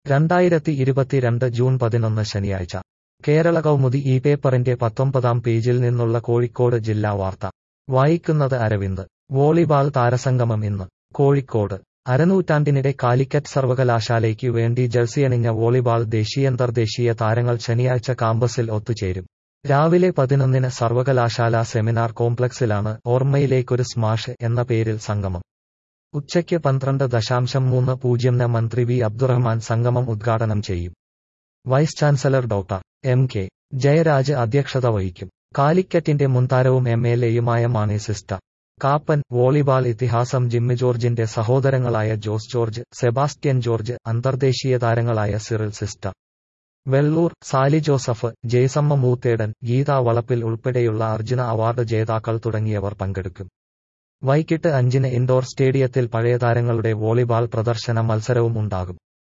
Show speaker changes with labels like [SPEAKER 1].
[SPEAKER 1] രണ്ടായിരത്തി ഇരുപത്തിരണ്ട് ജൂൺ പതിനൊന്ന് ശനിയാഴ്ച കേരള കൗമുദി ഈ പേപ്പറിന്റെ പത്തൊമ്പതാം പേജിൽ നിന്നുള്ള കോഴിക്കോട് ജില്ലാ വാർത്ത വായിക്കുന്നത് അരവിന്ദ് വോളിബാൾ താരസംഗമം ഇന്ന് കോഴിക്കോട് അരനൂറ്റാണ്ടിനിടെ കാലിക്കറ്റ് സർവകലാശാലയ്ക്കു വേണ്ടി ജഴ്സിയണിഞ്ഞ വോളിബാൾ ദേശീയന്തർദേശീയ താരങ്ങൾ ശനിയാഴ്ച കാമ്പസിൽ ഒത്തുചേരും രാവിലെ പതിനൊന്നിന് സർവകലാശാല സെമിനാർ കോംപ്ലക്സിലാണ് ഓർമ്മയിലേക്കൊരു സ്മാഷ് എന്ന പേരിൽ സംഗമം ഉച്ചയ്ക്ക് പന്ത്രണ്ട് ദശാംശം മൂന്ന് പൂജ്യംന് മന്ത്രി വി അബ്ദുറഹ്മാൻ സംഗമം ഉദ്ഘാടനം ചെയ്യും vice chancellor doctor M K Jayaraj അധ്യക്ഷത വഹിക്കും കാലിക്കറ്റിന്റെ മുൻതാരവും എം എൽ എയുമായ മാണി സിസ്റ്റർ കാപ്പൻ വോളിബാൾ ഇതിഹാസം ജിമ്മി ജോർജിന്റെ സഹോദരങ്ങളായ ജോസ് ജോർജ് സെബാസ്റ്റ്യൻ ജോർജ് അന്തർദേശീയ താരങ്ങളായ സിറിൽ സിസ്റ്റർ വെള്ളൂർ സാലി ജോസഫ് ജയ്സമ്മ മൂത്തേടൻ ഗീത വളപ്പിൽ ഉൾപ്പെടെയുള്ള അർജുന അവാർഡ് ജേതാക്കൾ തുടങ്ങിയവർ പങ്കെടുക്കും വൈകിട്ട് അഞ്ചിന് ഇൻഡോർ സ്റ്റേഡിയത്തിൽ പഴയ താരങ്ങളുടെ വോളിബാൾ പ്രദർശന മത്സരവും ഉണ്ടാകും